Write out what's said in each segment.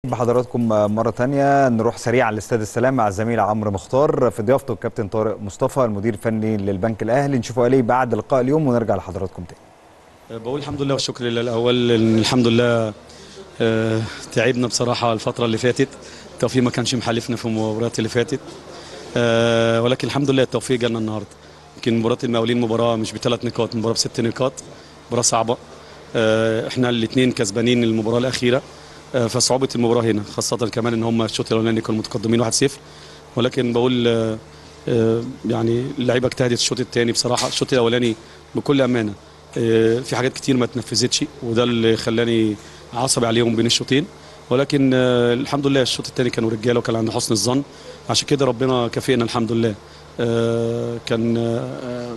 بحضراتكم مرة تانية نروح سريعا لاستاد السلام مع الزميل عمرو مختار في ضيافته الكابتن طارق مصطفى المدير الفني للبنك الأهلي نشوفه عليه بعد لقاء اليوم ونرجع لحضراتكم تاني بقول الحمد لله والشكر لله الاول إن الحمد لله آه، تعبنا بصراحه الفتره اللي فاتت التوفيق ما كانش محالفنا في المباريات اللي فاتت آه، ولكن الحمد لله التوفيق جالنا النهارده يمكن مباراه المقاولين مباراه مش بثلاث نقاط مباراه بست نقاط مباراه صعبه آه، احنا الاثنين كسبانين المباراه الاخيره آه، فصعوبه المباراه هنا خاصه كمان ان هم الشوط الاولاني كانوا متقدمين 1-0 ولكن بقول آه، آه، يعني اللعيبه اجتهدت الشوط الثاني بصراحه الشوط الاولاني بكل امانه آه، في حاجات كتير ما اتنفذتش وده اللي خلاني عصبي عليهم بين الشوطين ولكن آه، الحمد لله الشوط الثاني كانوا رجاله وكان عند حسن الظن عشان كده ربنا كافئنا الحمد لله آه، كان آه،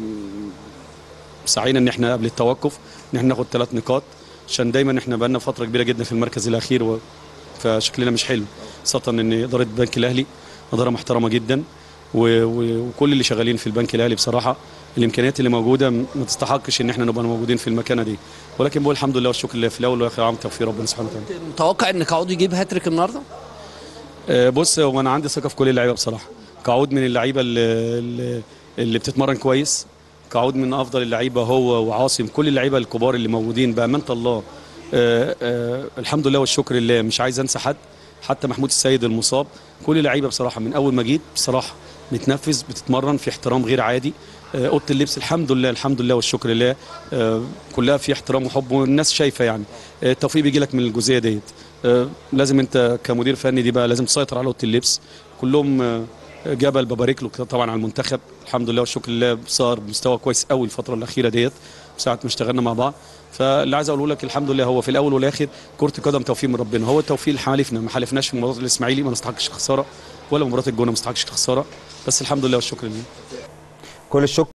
سعينا ان احنا قبل التوقف ان احنا ناخد ثلاث نقاط عشان دايما احنا بقالنا فتره كبيره جدا في المركز الاخير و... فشكلنا مش حلو خاصه ان اداره البنك الاهلي اداره محترمه جدا و... و... وكل اللي شغالين في البنك الاهلي بصراحه الامكانيات اللي موجوده م- ما تستحقش ان احنا نبقى موجودين في المكانه دي ولكن بقول الحمد لله والشكر لله في الاول والاخر عام توفيق ربنا سبحانه وتعالى متوقع ان كعود يجيب هاتريك النهارده آه، بص هو انا عندي ثقه في كل اللعيبه بصراحه كعود من اللعيبه اللي, اللي- اللي بتتمرن كويس كعود من افضل اللعيبه هو وعاصم كل اللعيبه الكبار اللي موجودين بامانه الله آه، آه، الحمد لله والشكر لله مش عايز انسى حد حتى محمود السيد المصاب كل اللعيبه بصراحه من اول ما جيت بصراحه بتنفذ بتتمرن في احترام غير عادي آه، اوضه اللبس الحمد لله الحمد لله والشكر لله آه، كلها في احترام وحب والناس شايفه يعني آه، التوفيق بيجي لك من الجزئيه ديت آه، لازم انت كمدير فني دي بقى لازم تسيطر على اوضه اللبس كلهم آه، جبل ببارك له كده طبعا على المنتخب الحمد لله والشكر لله صار بمستوى كويس قوي الفتره الاخيره ديت ساعه ما اشتغلنا مع بعض فاللي عايز اقوله لك الحمد لله هو في الاول والاخر كره القدم توفيق من ربنا هو التوفيق اللي حالفنا ما حالفناش في مباراه الاسماعيلي ما نستحقش الخساره ولا مباراه الجونه ما نستحقش الخساره بس الحمد لله والشكر لله كل الشكر